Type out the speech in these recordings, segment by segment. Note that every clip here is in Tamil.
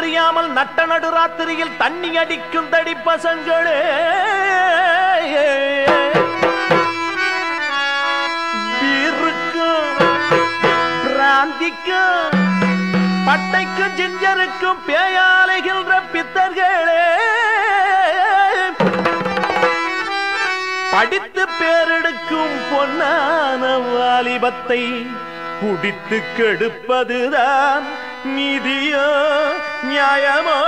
தெரியாமல் நட்ட நடு ராத்திரியில் தண்ணி அடிக்கும் தடி பசங்களே பீருக்கும் பிராந்திக்கும் பட்டைக்கும் ஜிஞ்சருக்கும் பேயாலைகின்ற பித்தர்களே படித்து பேரெடுக்கும் பொன்னான வாலிபத்தை குடித்து கெடுப்பதுதான் நீதியோ நியாயமோ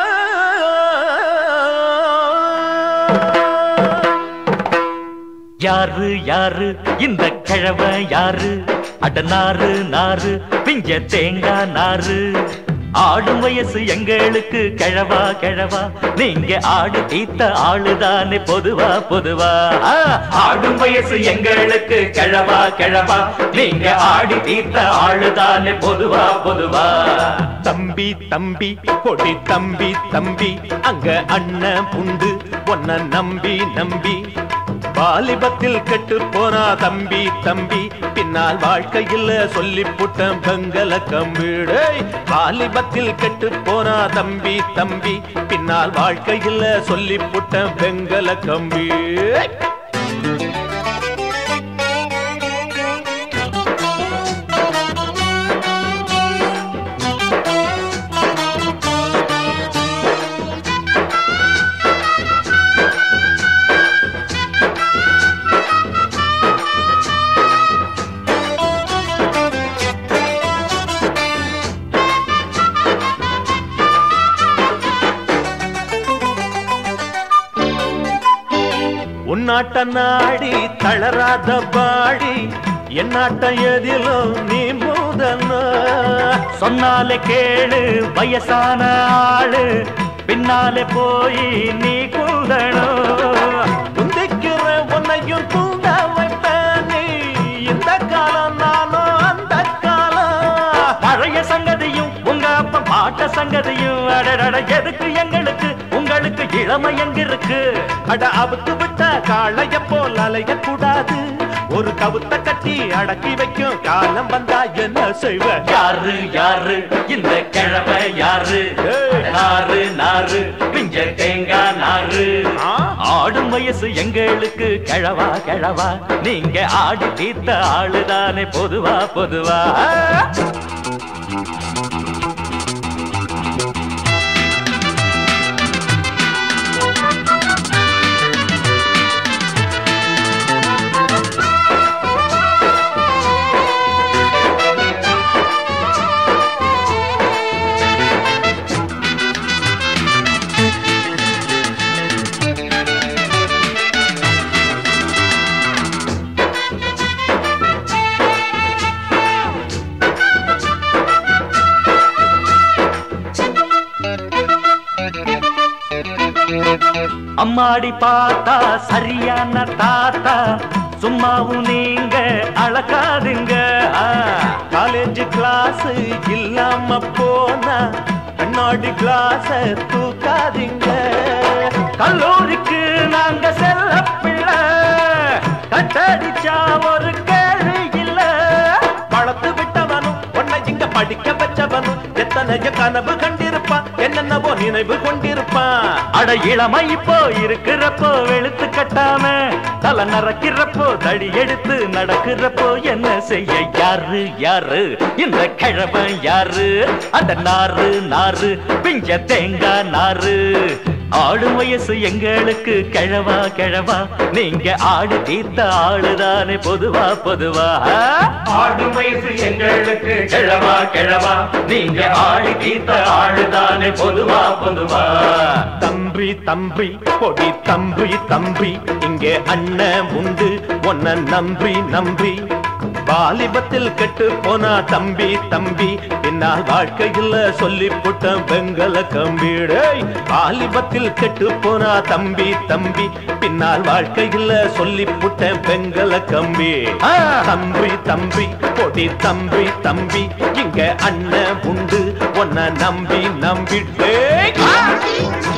யாரு யாரு இந்த கிழவ யாரு அட நாறு நாறு பிஞ்ச தேங்காய் நாறு ஆடும் வயசு எங்களுக்கு கிழவா கிழவா நீங்க ஆடு தீத்த ஆளுதானே பொதுவா பொதுவா ஆ, ஆடும் வயசு எங்களுக்கு கிழவா கிழவா நீங்க ஆடி தீத்த ஆளுதானே பொதுவா பொதுவா தம்பி தம்பி கொடி தம்பி தம்பி அங்க அண்ணன் புண்டு ஒன்ன நம்பி நம்பி வாலிபத்தில் கெட்டு போனா தம்பி தம்பி பின்னால் வாழ்க்கையில் சொல்லி புட்டம் பெங்கல கம்பிடே வாலிபத்தில் கெட்டு போனா தம்பி தம்பி பின்னால் வாழ்க்கையில் சொல்லி புட்டம் பெங்கல கம்பி உன்னாட்ட நாடி தளராத பாடி என்னாட்ட எதிலும் நீ மூதன்னா சொன்னாலே கேளு வயசான ஆளு பின்னாலே போய் நீ கூடணும் குந்திக்கிற உன்னையும் தூண்ட வைப்பேன் நீ இந்த காலம் நானும் அந்த காலம் பழைய சங்கதியும் உங்க அப்பா பாட்ட சங்கதியும் அடடட எதுக்கு எங்களுக்கு உங்களுக்கு இளமை எங்க இருக்கு அட அவுத்து விட்ட காளைய போல் அலைய கூடாது ஒரு கவுத்த கட்டி அடக்கி வைக்கும் காலம் வந்தா என்ன செய்வ யாரு யாரு இந்த கிழமை யாரு ஏய். நாறு நாறு பிஞ்ச தேங்காய் நாறு ஆ? ஆடும் வயசு எங்களுக்கு கிழவா கிழவா நீங்க ஆடி தீர்த்த ஆளுதானே பொதுவா பொதுவா அம்மாடி பார்த்தா சரியான தாத்தா சும்மாவும் நீங்க அழகாதுங்க ஆ. காலேஜ் கிளாஸ் இல்லாம போனா கண்ணாடி கிளாஸ தூக்காதீங்க கல்லூரிக்கு நாங்க செல்ல பிள்ளை கட்டடிச்சா ஒரு கேள்வி இல்ல வளர்த்து விட்டவனும் உன்னை இங்க படிக்க வச்சவனும் எத்தனைய கனவு கண்டிருப்பான் என்னென்னவோ நினைவு கொண்டிருப்பான் அட இளமை இப்போ இருக்கிறப்போ வெளுத்து கட்டாம தலை நறக்கிறப்போ தடி எடுத்து நடக்கிறப்போ என்ன செய்ய யாரு யாரு இந்த கிழவன் யாரு அந்த நாறு நாறு பிஞ்ச தேங்காய் நாறு ஆடும் வயசு எங்களுக்கு கிழவா கிழவா நீங்க ஆடு தீர்த்த ஆளுதானே பொதுவா பொதுவா ஆடும் வயசு எங்களுக்கு கிழவா கிழவா நீங்க ஆடி தீர்த்த ஆளுதானே பொதுவா பொதுவா தம்பி தம்பி கொடி தம்பி தம்பி இங்கே அண்ணன் உண்டு உன்னை நம்பி நம்பி வாலிபத்தில் கெட்டு போனா தம்பி தம்பி பின்னால் வாழ்க்கையில் சொல்லி புட்ட வெங்கல கம்பிடே வாலிபத்தில் கெட்டு போனா தம்பி தம்பி பின்னால் வாழ்க்கையில் சொல்லி புட்ட வெங்கல கம்பி ஆ, தம்பி தம்பி கொடி தம்பி தம்பி இங்க அண்ணன் உண்டு உன்னை நம்பி நம்பிட்டே